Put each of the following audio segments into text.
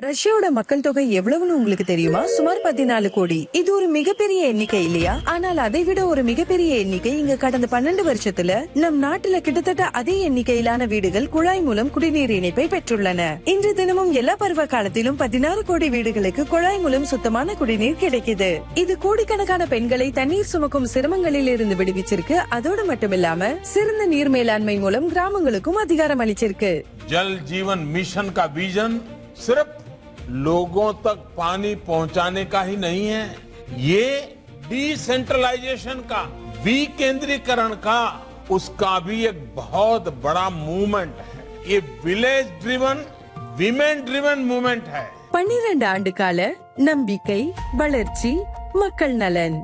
ரஷ்யாவோட மக்கள் தொகை எவ்வளவுன்னு உங்களுக்கு தெரியுமா சுமார் பதினாலு கோடி இது ஒரு மிகப்பெரிய எண்ணிக்கை இல்லையா ஆனால் அதை விட ஒரு மிகப்பெரிய எண்ணிக்கை இங்க கடந்த பன்னெண்டு வருஷத்துல நம் நாட்டுல கிட்டத்தட்ட அதே எண்ணிக்கையிலான வீடுகள் குழாய் மூலம் குடிநீர் இணைப்பை பெற்றுள்ளன இன்று தினமும் எல்லா பருவ காலத்திலும் பதினாறு கோடி வீடுகளுக்கு குழாய் மூலம் சுத்தமான குடிநீர் கிடைக்குது இது கோடிக்கணக்கான பெண்களை தண்ணீர் சுமக்கும் சிரமங்களில் இருந்து விடுவிச்சிருக்கு அதோடு மட்டுமில்லாம சிறந்த நீர் மேலாண்மை மூலம் கிராமங்களுக்கும் அதிகாரம் அளிச்சிருக்கு जल जीवन मिशन का विजन सिर्फ लोगों तक पानी पहुंचाने का ही नहीं है ये डिसेंट्रलाइजेशन का विकेंद्रीकरण का उसका भी एक बहुत बड़ा मूवमेंट है ये village driven women driven movement है பன்னிரண்டு ஆண்டு கால நம்பிக்கை வளர்ச்சி மக்கள் நலன்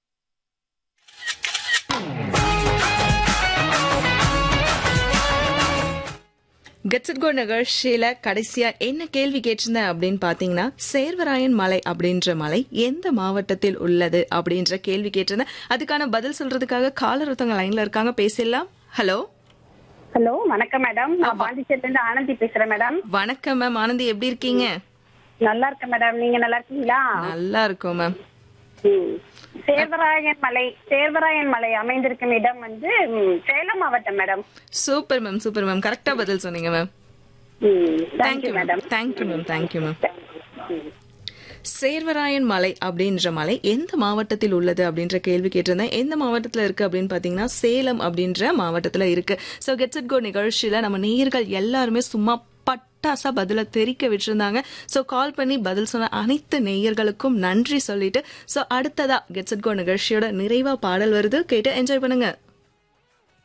கெட்ஸ் இட் கோ நிகழ்ச்சியில கடைசியா என்ன கேள்வி கேட்டிருந்தேன் அப்படின்னு பாத்தீங்கன்னா சேர்வராயன் மலை அப்படின்ற மலை எந்த மாவட்டத்தில் உள்ளது அப்படின்ற கேள்வி கேட்டிருந்தேன் அதுக்கான பதில் சொல்றதுக்காக காலர் ஒருத்தவங்க லைன்ல இருக்காங்க பேசிடலாம் ஹலோ ஹலோ வணக்கம் மேடம் நான் பாண்டிச்சேரில இருந்து ஆனந்தி பேசுறேன் மேடம் வணக்கம் மேம் ஆனந்தி எப்படி இருக்கீங்க நல்லா இருக்கேன் மேடம் நீங்க நல்லா இருக்கீங்களா நல்லா இருக்கும் மேம் ம். சேர்வராயன் மலை சேர்வராயன் மலை அமைந்திருக்கும் இடம் வந்து ம், சேலம் மாவட்டம் madam super ma'am super ma'am கரெக்டா பதில் சொன்னீங்க ma'am thank you madam thank you ma'am thank you ma'am Servarayan மலை அப்படின்ற மலை எந்த மாவட்டத்தில் உள்ளது அப்படின்ற கேள்வி கேட்டிருந்தேன் எந்த மாவட்டத்தில் இருக்கு அப்படின்னு பாத்தீங்கன்னா சேலம் அப்படின்ற மாவட்டத்தில் இருக்கு ஸோ கெட்ஸ் இட் கோ நிகழ்ச்சியில நம்ம நேயர்கள் எல்லாருமே சும்மா பட்டாசா பதில தெரிக்க விட்டுருந்தாங்க ஸோ கால் பண்ணி பதில் சொன்ன அனைத்து நேயர்களுக்கும் நன்றி சொல்லிட்டு ஸோ அடுத்ததா கெட்ஸ் இட் கோ நிகழ்ச்சியோட நிறைவா பாடல் வருது கேட்டு என்ஜாய் பண்ணுங்க